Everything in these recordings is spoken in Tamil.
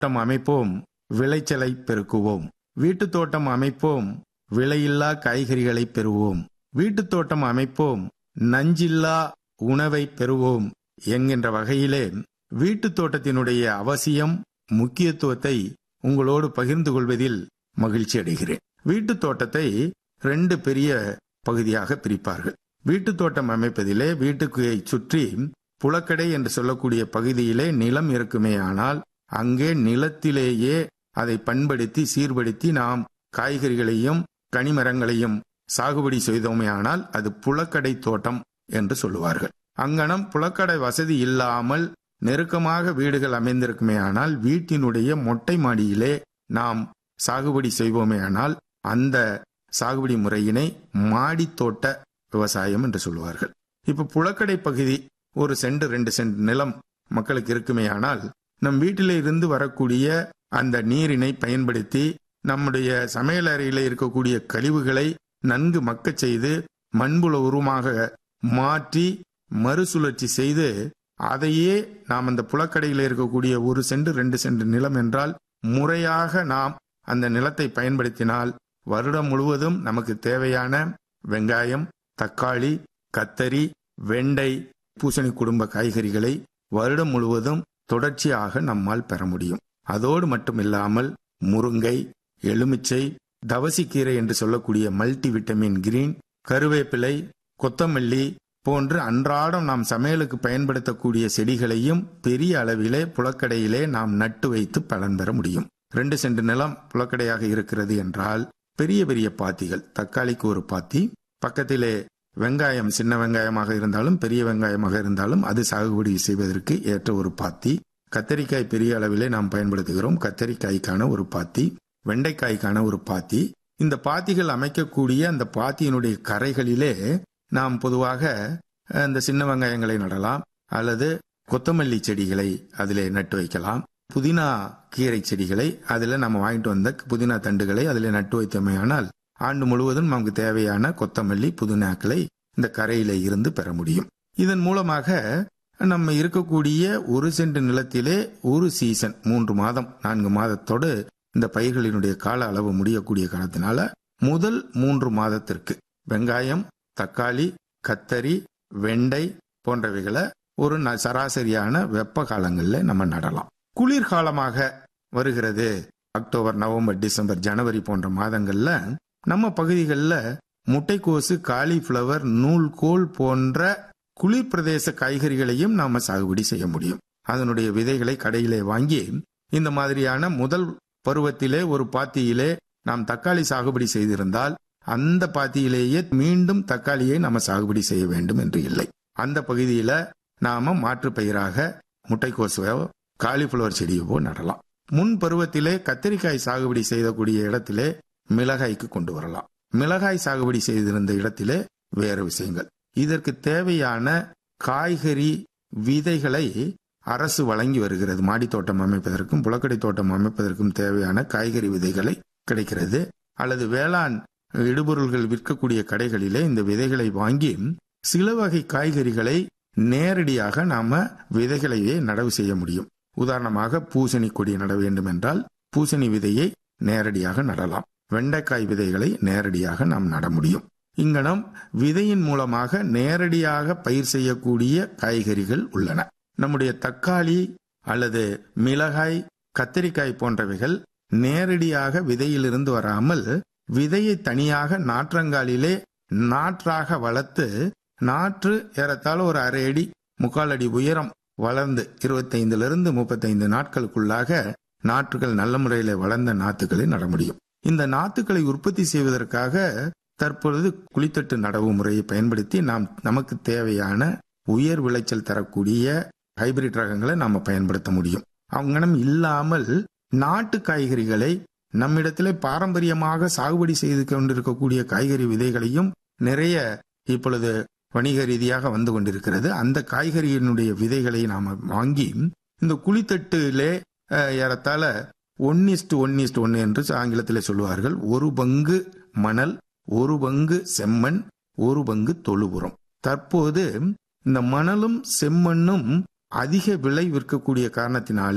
தோட்டம் அமைப்போம் விளைச்சலை பெருக்குவோம் வீட்டுத் தோட்டம் அமைப்போம் விலையில்லா காய்கறிகளை பெறுவோம் வீட்டுத் தோட்டம் அமைப்போம் நஞ்சில்லா உணவை பெறுவோம் என்கின்ற வகையிலே வீட்டுத் தோட்டத்தினுடைய அவசியம் முக்கியத்துவத்தை உங்களோடு பகிர்ந்து கொள்வதில் மகிழ்ச்சி அடைகிறேன் வீட்டுத் தோட்டத்தை ரெண்டு பெரிய பகுதியாக பிரிப்பார்கள் வீட்டுத் தோட்டம் அமைப்பதிலே வீட்டுக்கு சுற்றி புலக்கடை என்று சொல்லக்கூடிய பகுதியிலே நிலம் இருக்குமே ஆனால் அங்கே நிலத்திலேயே அதை பண்படுத்தி சீர்படுத்தி நாம் காய்கறிகளையும் கனிமரங்களையும் சாகுபடி செய்தோமே ஆனால் அது புலக்கடை தோட்டம் என்று சொல்லுவார்கள் அங்கனம் புலக்கடை வசதி இல்லாமல் நெருக்கமாக வீடுகள் அமைந்திருக்குமே ஆனால் வீட்டினுடைய மொட்டை மாடியிலே நாம் சாகுபடி செய்வோமே ஆனால் அந்த சாகுபடி முறையினை மாடி தோட்ட விவசாயம் என்று சொல்லுவார்கள் இப்ப புலக்கடை பகுதி ஒரு சென்ட் ரெண்டு சென்ட் நிலம் மக்களுக்கு இருக்குமே ஆனால் நம் வீட்டிலே இருந்து வரக்கூடிய அந்த நீரினை பயன்படுத்தி நம்முடைய சமையல் அறையில இருக்கக்கூடிய கழிவுகளை நன்கு மக்கச் செய்து மண்புல உருமாக மாற்றி மறுசுழற்சி செய்து அதையே நாம் அந்த புலக்கடையில் இருக்கக்கூடிய ஒரு சென்ட் ரெண்டு சென்ட் நிலம் என்றால் முறையாக நாம் அந்த நிலத்தை பயன்படுத்தினால் வருடம் முழுவதும் நமக்கு தேவையான வெங்காயம் தக்காளி கத்தரி வெண்டை பூசணி குடும்ப காய்கறிகளை வருடம் முழுவதும் தொடர்ச்சியாக நம்மால் பெற முடியும் அதோடு மட்டுமில்லாமல் முருங்கை எலுமிச்சை தவசிக்கீரை என்று சொல்லக்கூடிய மல்டி விட்டமின் கிரீன் கருவேப்பிலை கொத்தமல்லி போன்று அன்றாடம் நாம் சமையலுக்கு பயன்படுத்தக்கூடிய செடிகளையும் பெரிய அளவிலே புலக்கடையிலே நாம் நட்டு வைத்து பலன் பெற முடியும் ரெண்டு சென்ட் நிலம் புலக்கடையாக இருக்கிறது என்றால் பெரிய பெரிய பாத்திகள் தக்காளிக்கு ஒரு பாத்தி பக்கத்திலே வெங்காயம் சின்ன வெங்காயமாக இருந்தாலும் பெரிய வெங்காயமாக இருந்தாலும் அது சாகுபடி செய்வதற்கு ஏற்ற ஒரு பாத்தி கத்தரிக்காய் பெரிய அளவிலே நாம் பயன்படுத்துகிறோம் கத்தரிக்காய்க்கான ஒரு பாத்தி வெண்டைக்காய்க்கான ஒரு பாத்தி இந்த பாத்திகள் அமைக்கக்கூடிய அந்த பாத்தியினுடைய கரைகளிலே நாம் பொதுவாக இந்த சின்ன வெங்காயங்களை நடலாம் அல்லது கொத்தமல்லி செடிகளை அதிலே நட்டு வைக்கலாம் புதினா கீரை செடிகளை அதில் நம்ம வாங்கிட்டு வந்த புதினா தண்டுகளை அதில் நட்டு வைத்தோமேயானால் ஆண்டு முழுவதும் நமக்கு தேவையான கொத்தமல்லி புதினாக்களை இந்த கரையில இருந்து பெற முடியும் இதன் மூலமாக நம்ம இருக்கக்கூடிய ஒரு சென்ட் நிலத்திலே ஒரு சீசன் மூன்று மாதம் நான்கு மாதத்தோடு இந்த பயிர்களினுடைய கால அளவு முடியக்கூடிய காலத்தினால முதல் மூன்று மாதத்திற்கு வெங்காயம் தக்காளி கத்தரி வெண்டை போன்றவைகளை ஒரு சராசரியான வெப்ப காலங்களில் நம்ம நடலாம் குளிர்காலமாக வருகிறது அக்டோபர் நவம்பர் டிசம்பர் ஜனவரி போன்ற மாதங்கள்ல நம்ம பகுதிகளில் முட்டைக்கோசு காலிஃபிளவர் நூல்கோல் போன்ற குளிர் பிரதேச காய்கறிகளையும் நாம சாகுபடி செய்ய முடியும் அதனுடைய விதைகளை கடையிலே வாங்கி இந்த மாதிரியான முதல் பருவத்திலே ஒரு பாத்தியிலே நாம் தக்காளி சாகுபடி செய்திருந்தால் அந்த பாத்தியிலேயே மீண்டும் தக்காளியை நாம சாகுபடி செய்ய வேண்டும் என்று இல்லை அந்த பகுதியில நாம மாற்று பயிராக முட்டைக்கோசுவோ காலிஃபிளவர் செடியவோ நடலாம் முன் பருவத்திலே கத்திரிக்காய் சாகுபடி செய்யக்கூடிய இடத்திலே மிளகாய்க்கு கொண்டு வரலாம் மிளகாய் சாகுபடி செய்திருந்த இடத்திலே வேறு விஷயங்கள் இதற்கு தேவையான காய்கறி விதைகளை அரசு வழங்கி வருகிறது மாடி தோட்டம் அமைப்பதற்கும் புலக்கடை தோட்டம் அமைப்பதற்கும் தேவையான காய்கறி விதைகளை கிடைக்கிறது அல்லது வேளாண் இடுபொருள்கள் விற்கக்கூடிய கடைகளிலே இந்த விதைகளை வாங்கி சில வகை காய்கறிகளை நேரடியாக நாம விதைகளையே நடவு செய்ய முடியும் உதாரணமாக பூசணி கொடி நட வேண்டும் என்றால் பூசணி விதையை நேரடியாக நடலாம் வெண்டைக்காய் விதைகளை நேரடியாக நாம் நட முடியும் இங்கனம் விதையின் மூலமாக நேரடியாக பயிர் செய்யக்கூடிய காய்கறிகள் உள்ளன நம்முடைய தக்காளி அல்லது மிளகாய் கத்திரிக்காய் போன்றவைகள் நேரடியாக விதையிலிருந்து வராமல் விதையை தனியாக நாற்றங்காலிலே நாற்றாக வளர்த்து நாற்று ஏறத்தாழ ஒரு அரை அடி முக்கால் அடி உயரம் வளர்ந்து இருபத்தைந்திலிருந்து முப்பத்தைந்து நாட்களுக்குள்ளாக நாற்றுகள் நல்ல முறையில் வளர்ந்த நாத்துக்களை நட முடியும் இந்த நாத்துக்களை உற்பத்தி செய்வதற்காக தற்பொழுது குளித்தட்டு நடவு முறையை பயன்படுத்தி நாம் நமக்கு தேவையான உயர் விளைச்சல் தரக்கூடிய ஹைபிரிட் ரகங்களை நாம பயன்படுத்த முடியும் அவங்கனம் இல்லாமல் நாட்டு காய்கறிகளை நம்மிடத்திலே பாரம்பரியமாக சாகுபடி செய்து கொண்டிருக்கக்கூடிய காய்கறி விதைகளையும் நிறைய இப்பொழுது வணிக ரீதியாக வந்து கொண்டிருக்கிறது அந்த காய்கறியினுடைய விதைகளை நாம வாங்கி இந்த குளித்தட்டிலே ஏறத்தாழ one is to one is to one என்று ஆங்கிலத்தில் சொல்லுவார்கள் ஒரு பங்கு மணல் ஒரு பங்கு செம்மண் ஒரு பங்கு தொழுபுறம் தற்போது இந்த மணலும் செம்மண்ணும் அதிக விலை விற்கக்கூடிய காரணத்தினாலே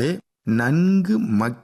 நன்கு மக்